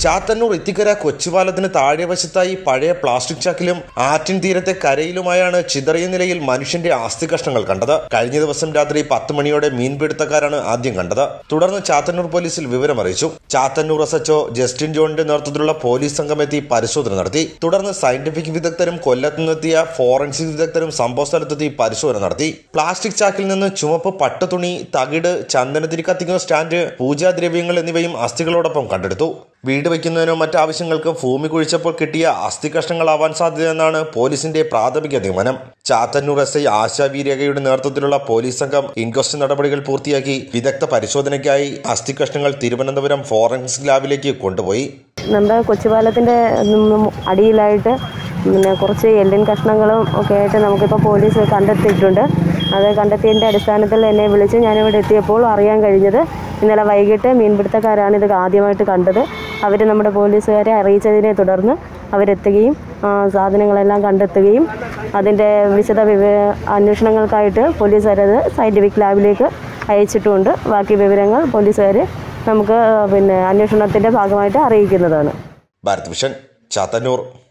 ചാത്തന്നൂർ ഇത്തിക്കര കൊച്ചുപാലത്തിന് താഴെവശത്തായി പഴയ പ്ലാസ്റ്റിക് ചാക്കിലും ആറ്റിൻ തീരത്തെ കരയിലുമായാണ് ചിതറിയ നിലയിൽ മനുഷ്യന്റെ അസ്ഥി കഷ്ണങ്ങൾ കണ്ടത് കഴിഞ്ഞ ദിവസം രാത്രി പത്ത് മണിയോടെ മീൻപിടുത്തക്കാരാണ് ആദ്യം കണ്ടത് തുടർന്ന് ചാത്തന്നൂർ പോലീസിൽ വിവരം അറിയിച്ചു ചാത്തന്നൂർ എസ് എച്ച്ഒ ജസ്റ്റിൻ ജോണിന്റെ നേതൃത്വത്തിലുള്ള പോലീസ് സംഘം എത്തി പരിശോധന നടത്തി തുടർന്ന് സയന്റിഫിക് വിദഗ്ധരും കൊല്ലത്തു നിന്നെത്തിയ ഫോറൻസിക് വിദഗ്ധരും സംഭവ സ്ഥലത്തെത്തി പരിശോധന നടത്തി പ്ലാസ്റ്റിക് ചാക്കിൽ നിന്ന് ചുമപ്പ് പട്ടുതുണി തകിട് ചന്ദനത്തിരി കത്തിക്കുന്ന സ്റ്റാൻഡ് പൂജാദ്രവ്യങ്ങൾ എന്നിവയും അസ്ഥികളോടൊപ്പം കണ്ടെടുത്തു വീട് വയ്ക്കുന്നതിനോ മറ്റാവശ്യങ്ങൾക്ക് ഭൂമി കുഴിച്ചപ്പോൾ കിട്ടിയ അസ്ഥി കഷ്ണങ്ങളാവാൻ സാധ്യതയെന്നാണ് പോലീസിന്റെ പ്രാഥമിക നിഗമനം ചാത്തന്നൂർ എസ് ഐ ആശാ വീരകയുടെ നേതൃത്വത്തിലുള്ള പോലീസ് സംഘം ഇൻക്വസ്റ്റ് നടപടികൾ പൂർത്തിയാക്കി വിദഗ്ധ പരിശോധനയ്ക്കായി അസ്ഥി കഷ്ണങ്ങൾ തിരുവനന്തപുരം ഫോറൻസിക് ലാബിലേക്ക് കൊണ്ടുപോയി നമ്മുടെ കൊച്ചുപാലത്തിൻ്റെ അടിയിലായിട്ട് പിന്നെ കുറച്ച് എല്ലിൻ കഷ്ണങ്ങളും ഒക്കെ ആയിട്ട് നമുക്കിപ്പോൾ പോലീസ് കണ്ടെത്തിയിട്ടുണ്ട് അത് കണ്ടെത്തിയതിൻ്റെ അടിസ്ഥാനത്തിൽ എന്നെ വിളിച്ച് ഞാനിവിടെ എത്തിയപ്പോൾ അറിയാൻ കഴിഞ്ഞത് ഇന്നലെ വൈകിട്ട് മീൻപിടുത്തക്കാരാണ് ഇത് ആദ്യമായിട്ട് കണ്ടത് അവർ നമ്മുടെ പോലീസുകാരെ അറിയിച്ചതിനെ തുടർന്ന് അവരെത്തുകയും ആ, സാധനങ്ങളെല്ലാം കണ്ടെത്തുകയും അതിൻ്റെ വിശദ വിവ അന്വേഷണങ്ങൾക്കായിട്ട് പോലീസുകാരത് സയൻറ്റിഫിക് ലാബിലേക്ക് അയച്ചിട്ടുമുണ്ട് ബാക്കി വിവരങ്ങൾ പോലീസുകാർ നമുക്ക് പിന്നെ അന്വേഷണത്തിൻ്റെ ഭാഗമായിട്ട് അറിയിക്കുന്നതാണ് ഭാരത് വിഷൻ ചാത്തന്നൂർ